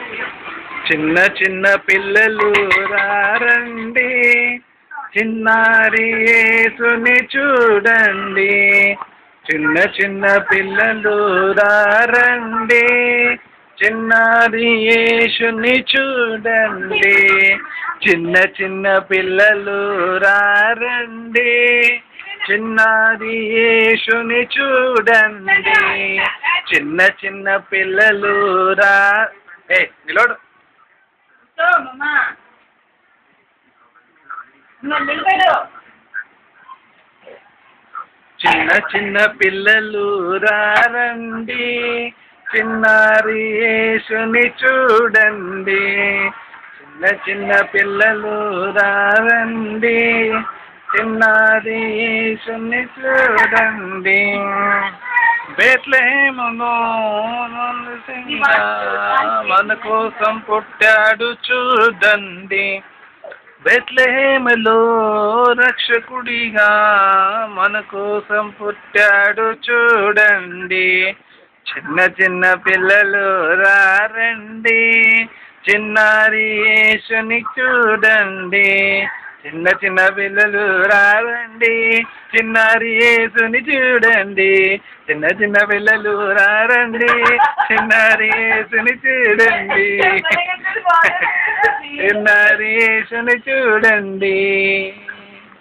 చిన్న చిన్న పిల్లలు రారండి చిన్నారి యేసుని చూడండి చిన్న చిన్న పిల్లలు రారండి చిన్నారి యేసుని చూడండి చిన్న చిన్న పిల్లలు రారండి చిన్నారి యేసుని చూడండి చిన్న చిన్న పిల్లలు రా ఏ నిలవడు కూర్చో మమ్మా నువ్వు నిలబడు చిన్న చిన్న పిల్లలు రారండి చిన్నారి యేసుని చూడండి చిన్న చిన్న పిల్లలు రారండి చిన్నారి యేసుని చూడండి బేత్లహేములో నలుసింగా మన కోసం పుట్టాడు చూడండి బెత్లహేములో రక్షకుడిగా మన కోసం పుట్టాడు చూడండి చిన్న చిన్న పిల్లలు రారండి చిన్నారి యేసుని చూడండి చిన్న చిన్న పిల్లలు రారండి చిన్నారి యేసుని చూడండి చిన్న చిన్న పిల్లలు రారండి చిన్నారి యేసుని చూడండి చిన్నారి యేసుని చూడండి